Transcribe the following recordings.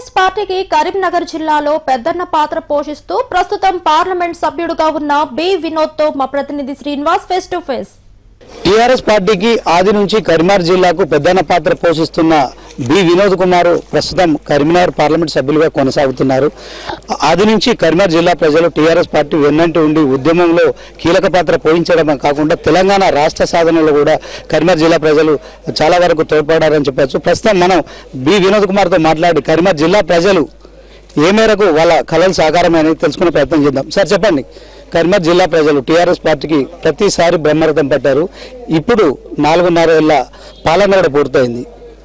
TRS పార్టీకి కరీంనగర్ జిల్లాలో పెద్దన్న పాత్ర పోషిస్తూ ప్రస్తుతం పార్లమెంట్ సభ్యుడుగా ఉన్న బి వినోద్ తో మా ప్రతినిధి Srinivas face to face TRS పార్టీకి ఆది నుంచి కరీంనగర్ జిల్లాకు పెద్దన్న పాత్ర పోషిస్తున్న బి వినోద్ కుమార్ ప్రస్తుతం కరీంనగర్ పార్లమెంట్ సభ్యులుగా కొనసాగుతున్నారు ఆది నుంచి కరీంనగర్ జిల్లా ప్రజలు టీఆర్ఎస్ పార్టీ వెన్నంటి ఉండి ఉద్యమంలో కీలక పాత్ర పోషించడమే కాకుండా తెలంగాణ రాష్ట్ర సాధనలో కూడా కరీంనగర్ జిల్లా ప్రజలు చాలా వరకు తోడ్పడారని చెప్పచ్చు ప్రస్తుతం మనం బి వినోద్ కుమార్తో మాట్లాడి కరీంనగర్ జిల్లా ప్రజలు ఏ మేరకు వాళ్ళ కళలు సాకారమైనవి తెలుసుకునే ప్రయత్నం చేద్దాం సార్ చెప్పండి కరీంనగర్ జిల్లా ప్రజలు టీఆర్ఎస్ పార్టీకి ప్రతిసారి బ్రహ్మరథం పట్టారు ఇప్పుడు నాలుగున్నర ఏళ్ళ పాలన కూడా పూర్తయింది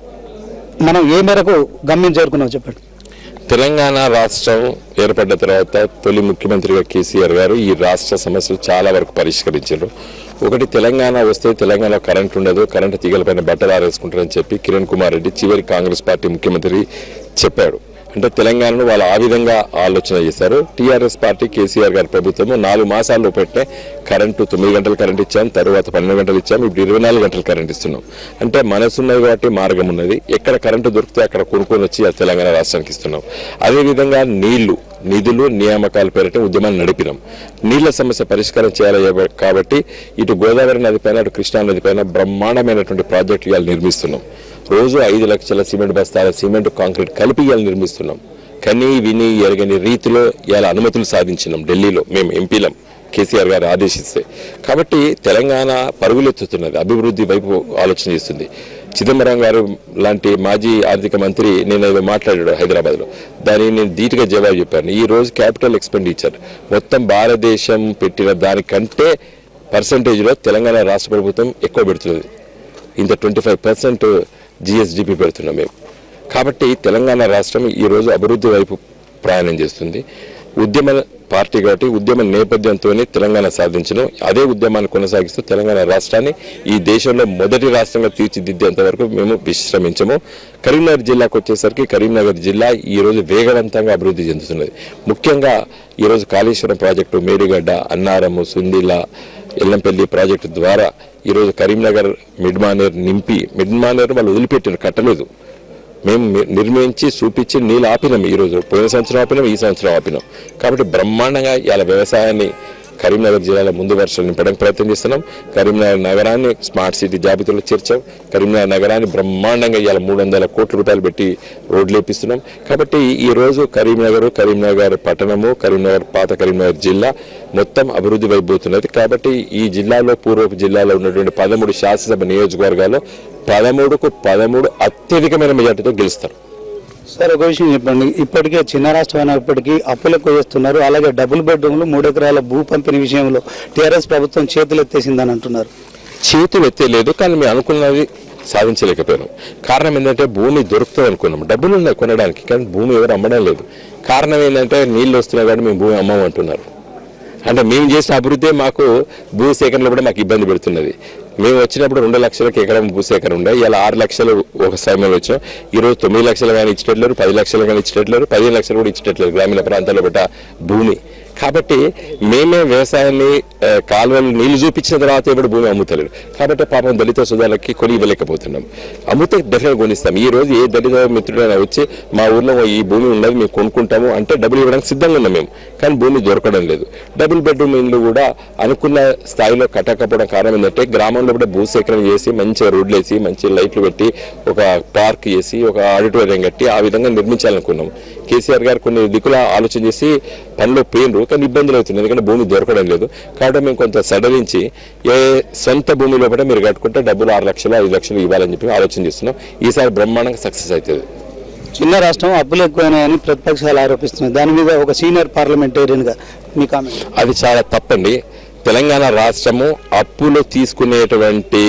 మనం ఏ మేరకు గమ్యం చేరుకున్నాం చెప్పండి తెలంగాణ రాష్ట్రం ఏర్పడ్డ తర్వాత తొలి ముఖ్యమంత్రిగా కేసీఆర్ గారు ఈ రాష్ట్ర సమస్యలు చాలా వరకు పరిష్కరించారు ఒకటి తెలంగాణ వస్తే తెలంగాణ కరెంట్ ఉండదు కరెంట్ తీగలపైన బట్టలు ఆరేసుకుంటారని చెప్పి కిరణ్ కుమార్ రెడ్డి చివరి కాంగ్రెస్ పార్టీ ముఖ్యమంత్రి చెప్పాడు అంటే తెలంగాణను వాళ్ళు ఆ విధంగా ఆలోచన చేశారు టీఆర్ఎస్ పార్టీ కేసీఆర్ గారి ప్రభుత్వము నాలుగు మాసాల్లో పెట్టే కరెంటు తొమ్మిది గంటలు కరెంట్ ఇచ్చాం తర్వాత పన్నెండు గంటలు ఇచ్చాం ఇప్పుడు ఇరవై నాలుగు గంటలు కరెంట్ ఇస్తున్నాం అంటే మనసు ఉన్నది కాబట్టి మార్గం ఉన్నది ఎక్కడ కరెంటు దొరికితే అక్కడ కొనుక్కొని వచ్చి ఆ తెలంగాణ రాష్ట్రానికి ఇస్తున్నాం అదేవిధంగా నీళ్లు నిధులు నియామకాల పేరిట ఉద్యమాన్ని నడిపినాం నీళ్ల సమస్య పరిష్కారం చేయాలి కాబ- కాబట్టి ఇటు గోదావరి నది పైన అటు కృష్ణా నది పైన బ్రహ్మాండమైనటువంటి ప్రాజెక్టులు ఇవాళ నిర్మిస్తున్నాం రోజు ఐదు లక్షల సిమెంట్ బస్తాల సిమెంట్ కాంక్రీట్ కలిపి ఇవాళ నిర్మిస్తున్నాం కని విని ఎరగని రీతిలో ఇవాళ అనుమతులు సాధించినాం ఢిల్లీలో మేము ఎంపీలం కేసీఆర్ గారు ఆదేశిస్తే కాబట్టి తెలంగాణ పరుగులెత్తుతున్నది అభివృద్ధి వైపు ఆలోచన చేస్తుంది చిదంబరం గారు లాంటి మాజీ ఆర్థిక మంత్రి నేను ఏదో మాట్లాడాడు హైదరాబాద్లో దానికి నేను ధీటుగా జవాబు చెప్పాను ఈ రోజు క్యాపిటల్ ఎక్స్పెండిచర్ మొత్తం భారతదేశం పెట్టిన దానికంటే పర్సంటేజ్లో తెలంగాణ రాష్ట్ర ప్రభుత్వం ఎక్కువ పెడుతుంది ఇంత ట్వంటీ ఫైవ్ పర్సెంట్ జిఎస్డిపి పెడుతున్నాం మేము కాబట్టి తెలంగాణ రాష్ట్రం ఈరోజు అభివృద్ధి వైపు ప్రయాణం చేస్తుంది ఉద్యమ పార్టీ కాబట్టి ఉద్యమ నేపథ్యంతోనే తెలంగాణ సాధించడం అదే ఉద్యమాన్ని కొనసాగిస్తూ తెలంగాణ రాష్ట్రాన్ని ఈ దేశంలో మొదటి రాష్ట్రంగా తీర్చిదిద్దేంత వరకు మేము విశ్రమించము కరీంనగర్ జిల్లాకు వచ్చేసరికి కరీంనగర్ జిల్లా ఈ రోజు వేగవంతంగా అభివృద్ధి చెందుతున్నది ముఖ్యంగా ఈరోజు కాళేశ్వరం ప్రాజెక్టు మేడిగడ్డ అన్నారము సుందిల ఎల్లంపల్లి ప్రాజెక్టు ద్వారా ఈరోజు కరీంనగర్ మిడ్ మానేర్ నింపి మిడ్ మానేర్ వాళ్ళు వదిలిపెట్టారు కట్టలేదు మేము ని- నిర్మించి చూపించి నీళ్ళు ఆపినాం ఈరోజు పోయిన సంవత్సరం ఆపినాం ఈ సంవత్సరం ఆపినాం కాబట్టి బ్రహ్మాండంగా ఇలా వ్యవసాయాన్ని కరీంనగర్ జిల్లాలో ముందు వర్షాలు నింపడానికి ప్రయత్నం చేస్తున్నాం కరీంనగర్ నగరాన్ని స్మార్ట్ సిటీ జాబితాలో చేర్చాం కరీంనగర్ నగరాన్ని బ్రహ్మాండంగా ఇవాళ మూడు వందల కోట్ల రూపాయలు పెట్టి రోడ్లు వేపిస్తున్నాం కాబట్టి ఈ రోజు కరీంనగర్ కరీంనగర్ పట్టణము కరీంనగర్ పాత కరీంనగర్ జిల్లా మొత్తం అభివృద్ధి వైపోతున్నది కాబట్టి ఈ జిల్లాలో పూర్వపు జిల్లాలో ఉన్నటువంటి పదమూడు శాసనసభ నియోజకవర్గాల్లో పదమూడుకు పదమూడు అత్యధికమైన మెజార్టీతో గెలుస్తారు సార్ ఒక విషయం చెప్పండి ఇప్పటికే చిన్న రాష్ట్రం అయినప్పటికీ అప్పులు ఎక్కువ చేస్తున్నారు అలాగే డబుల్ బెడ్రూమ్లు మూడు ఎకరాల భూ పంపిణీ విషయంలో టీఆర్ఎస్ ప్రభుత్వం చేతులు ఎత్తేసిందని అంటున్నారు చేతులు ఎత్తేలేదు కానీ మేము అనుకున్నది సాధించలేకపోయాం కారణం ఏంటంటే భూమి దొరుకుతుంది అనుకున్నాం డబ్బులు ఉన్నాయి కొనడానికి కానీ భూమి ఎవరు అమ్మడం లేదు కారణం ఏంటంటే నీళ్ళు వస్తున్నాయి కాబట్టి మేము భూమి అమ్మమంటున్నారు అంటే మేము చేసిన అభివృద్ధి మాకు భూసేకరణలో కూడా మాకు ఇబ్బంది పెడుతున్నది మేము వచ్చినప్పుడు రెండు లక్షలకి ఎకరం భూసేకరణ ఉండే ఇలా ఆరు లక్షలు ఒక సమయంలో వచ్చినాం ఈరోజు తొమ్మిది లక్షలు కానీ ఇచ్చేటట్లేరు పది లక్షలు కానీ ఇచ్చేటట్లేరు పదిహేను లక్షలు కూడా ఇచ్చేటట్లేరు గ్రామీణ ప్రాంతాల్లో పెట్ట భూమి కాబట్టి మేమే వ్యవసాయాన్ని ఆ, కాలువలు నీళ్లు చూపించిన తర్వాత ఇప్పుడు భూమి అమ్ముతలేడు కాబట్టి పాపం దళిత సుధాలకి కొని ఇవ్వలేకపోతున్నాం అమ్ముతే డెఫినెట్ కొనిస్తాం ఈ రోజు ఏ దళిత మిత్రుడైనా వచ్చి మా ఊర్లో ఈ భూమి ఉన్నది మేము కొనుక్కుంటాము అంటే డబ్బులు ఇవ్వడానికి సిద్ధంగా ఉన్నాం మేము కానీ భూమి దొరకడం లేదు డబుల్ బెడ్రూమ్ ఇల్లు కూడా అనుకున్న స్థాయిలో కట్టకపోవడం కారణం ఏంటంటే గ్రామంలో కూడా భూసేకరణ చేసి మంచిగా రోడ్లు వేసి మంచి లైట్లు పెట్టి ఒక పార్క్ చేసి ఒక ఆడిటోరియం కట్టి ఆ విధంగా నిర్మించాలనుకున్నాం కేసీఆర్ గారు కొన్ని దిక్కుల ఆలోచన చేసి పనిలో పోయినరు కానీ ఇబ్బందులు అవుతుంది ఎందుకంటే భూమి దొరకడం లేదు కాబట్టి మేము కొంత సడలించి ఏ సొంత భూమి లోపల మీరు కట్టుకుంటే డబ్బులు ఆరు లక్షలు ఐదు లక్షలు ఇవ్వాలని చెప్పి ఆలోచన చేస్తున్నాం ఈసారి బ్రహ్మాండంగా సక్సెస్ అవుతుంది చిన్న రాష్ట్రం అప్పులు ఎక్కువైనాయని ప్రతిపక్షాలు ఆరోపిస్తున్నాయి దాని మీద ఒక సీనియర్ పార్లమెంటేరియన్గా మీ కామెంట్ అది చాలా తప్పండి తెలంగాణ రాష్ట్రము అప్పులు తీసుకునేటువంటి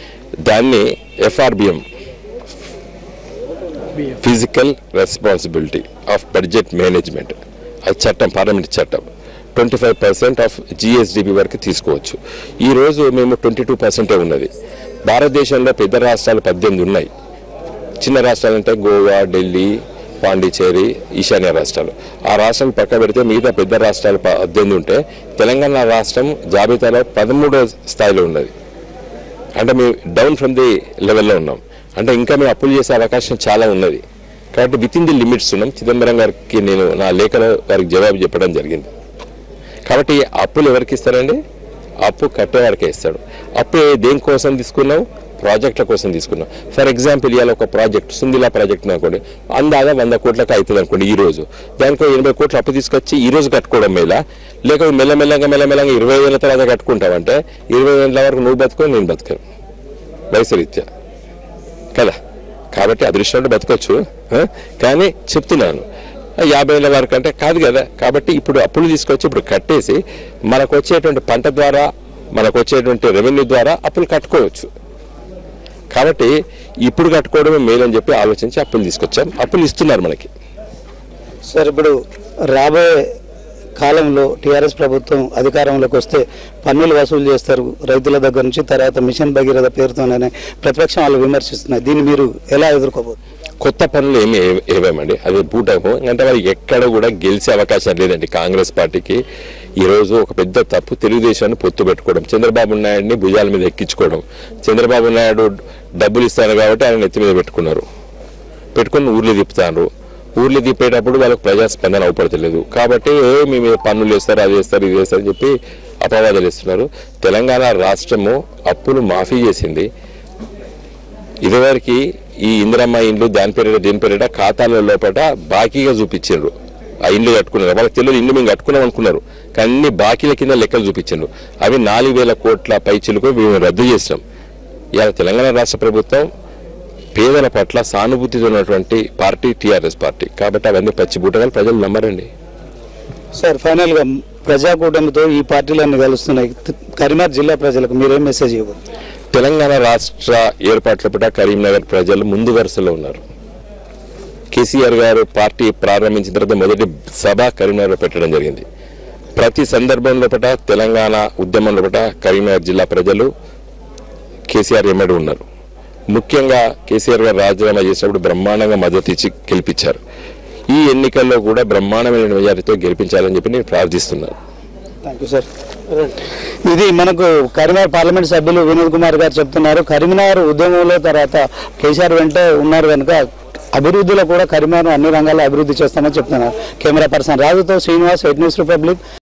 దాన్ని FRBM physical responsibility of budget management అది చట్టం పార్లమెంట్ చట్టం twenty five percent of GSDP వరకు తీసుకోవచ్చు ఈ రోజు మేము ట్వంటీ టూ పర్సెంటే ఉన్నది భారతదేశంలో పెద్ద రాష్ట్రాలు పద్దెనిమిది ఉన్నాయి చిన్న రాష్ట్రాలు అంటే గోవా ఢిల్లీ పాండిచేరి ఈశాన్య రాష్ట్రాలు ఆ రాష్ట్రాలు పక్క పెడితే మిగతా పెద్ద రాష్ట్రాలు పద్దెనిమిది ఉంటే తెలంగాణ రాష్ట్రం జాబితాలో పదమూడో స్థాయిలో ఉన్నది అంటే మేము డౌన్ ఫ్రమ్ ది లెవెల్లో ఉన్నాం అంటే ఇంకా మేము అప్పులు చేసే అవకాశం చాలా ఉన్నది కాబట్టి విత్ ఇన్ ది లిమిట్స్ ఉన్నాం చిదంబరం గారికి నేను నా లేఖలో వారికి జవాబు చెప్పడం జరిగింది కాబట్టి అప్పులు ఎవరికి ఇస్తారండి అప్పు కట్టేవాడికే ఇస్తాడు అప్పు ఏ- దేనికోసం తీసుకున్నాం ప్రాజెక్టుల కోసం తీసుకున్నాం ఫర్ ఎగ్జాంపుల్ ఇవాళ ఒక ప్రాజెక్ట్ సుందిలా ప్రాజెక్ట్ అనుకోండి అందాగా వంద కోట్లకు అవుతుంది అనుకోండి ఈ రోజు దానికి ఒక ఎనభై కోట్లు అప్పు తీసుకొచ్చి ఈ రోజు కట్టుకోవడం మేళ లేక మెల్లమెల్లగా మెల్లమెల్లగా ఇరవై ఏళ్ళ తర్వాత కట్టుకుంటామంటే ఇరవై ఏళ్ళ వరకు నువ్వు బతుకో నేను బతకను వయసు రీత్యా కదా కాబట్టి అదృష్టం అంటే బతకొచ్చు ఆ? కానీ చెప్తున్నాను ఆ యాభై ఏళ్ళ వరకు అంటే కాదు కదా కాబట్టి ఇప్పుడు అప్పులు తీసుకొచ్చి ఇప్పుడు కట్టేసి మనకు వచ్చేటువంటి పంట ద్వారా మనకు వచ్చేటువంటి రెవెన్యూ ద్వారా అప్పులు కట్టుకోవచ్చు కాబట్టి ఇప్పుడు కట్టుకోవడమే మేలని చెప్పి ఆలోచించి అప్పులు తీసుకొచ్చాం అప్పులు ఇస్తున్నారు మనకి సార్ ఇప్పుడు రాబోయే కాలంలో టీఆర్ఎస్ ప్రభుత్వం అధికారంలోకి వస్తే పన్నులు వసూలు చేస్తారు రైతుల దగ్గర నుంచి తర్వాత మిషన్ భగీరథ పేరుతోనే ప్రతిపక్షం వాళ్ళు విమర్శిస్తున్నాయి దీన్ని మీరు ఎలా ఎదుర్కోబోతున్నారు కొత్త పనులు ఏమి ఏ- ఏవేమండి అది బూటకం అంటే మరి ఎక్కడ కూడా గెలిచే అవకాశం లేదండి కాంగ్రెస్ పార్టీకి ఈరోజు ఒక పెద్ద తప్పు తెలుగుదేశాన్ని పొత్తు పెట్టుకోవడం చంద్రబాబు నాయుడిని భుజాల మీద ఎక్కించుకోవడం చంద్రబాబు నాయుడు డబ్బులు ఇస్తాను కాబట్టి ఆయన నెత్తి మీద పెట్టుకున్నారు పెట్టుకుని ఊర్లు తిప్పుతారు ఊర్లు తిప్పేటప్పుడు వాళ్ళకి ప్రజాస్పందన అవపడతలేదు కాబట్టి ఏ మీ మీద పన్నులు వేస్తారు అది వేస్తారు ఇది వేస్తారు అని చెప్పి అపవాదాలు ఇస్తున్నారు తెలంగాణ రాష్ట్రము అప్పులు మాఫీ చేసింది ఇదివరకు ఈ ఇందిరమ్మ ఇండ్లు దాని పేరిట దీని పేరిట ఖాతాల లోపల బాకీగా చూపించారు ఆ ఇండ్లు కట్టుకున్నారు వాళ్ళకి తెలియదు ఇండ్లు మేము కట్టుకున్నాం అనుకున్నారు కానీ అన్ని బాకీల కింద లెక్కలు చూపించారు అవి నాలుగు వేల కోట్ల పైచిలకు మేము రద్దు చేసినాం ఇవాళ తెలంగాణ రాష్ట్ర ప్రభుత్వం పేదల పట్ల సానుభూతితో ఉన్నటువంటి పార్టీ టీఆర్ఎస్ పార్టీ కాబట్టి అవన్నీ పచ్చిబూటగాలు ప్రజలు నమ్మరండి సార్ ఫైనల్గా ప్రజాకూటమితో ఈ పార్టీలన్నీ కలుస్తున్నాయి కరీంనగర్ జిల్లా ప్రజలకు మీరేం మెసేజ్ ఇవ్వబోతున్నారు తెలంగాణ రాష్ట్ర ఏర్పాట్ల పట్ల కరీంనగర్ ప్రజలు ముందు వరుసలో ఉన్నారు కేసీఆర్ గారు పార్టీ ప్రారంభించిన తర్వాత మొదటి సభ కరీంనగర్లో పెట్టడం జరిగింది ప్రతి సందర్భంలో పట తెలంగాణ ఉద్యమంలో పట కరీంనగర్ జిల్లా ప్రజలు కేసీఆర్ ఎమ్మడి ఉన్నారు ముఖ్యంగా కేసీఆర్ గారు రాజీనామా చేసినప్పుడు బ్రహ్మాండంగా మద్దతు ఇచ్చి గెలిపించారు ఈ ఎన్నికల్లో కూడా బ్రహ్మాండమైన మెజారిటీతో గెలిపించాలని చెప్పి నేను ప్రార్థిస్తున్నాను థ్యాంక్ యూ సార్ ఇది మనకు కరీంనగర్ పార్లమెంట్ సభ్యులు వినోద్ కుమార్ గారు చెప్తున్నారు కరీంనగర్ ఉద్యమంలో తర్వాత కేసీఆర్ వెంటే ఉన్నారు కనుక అభివృద్ధిలో కూడా కరీంనగర్ అన్ని రంగాల్లో అభివృద్ధి చేస్తామని చెప్తున్నారు కెమెరా పర్సన్ రాజుతో శ్రీనివాస్ ఎడ్ న్యూస్ రిపబ్లిక్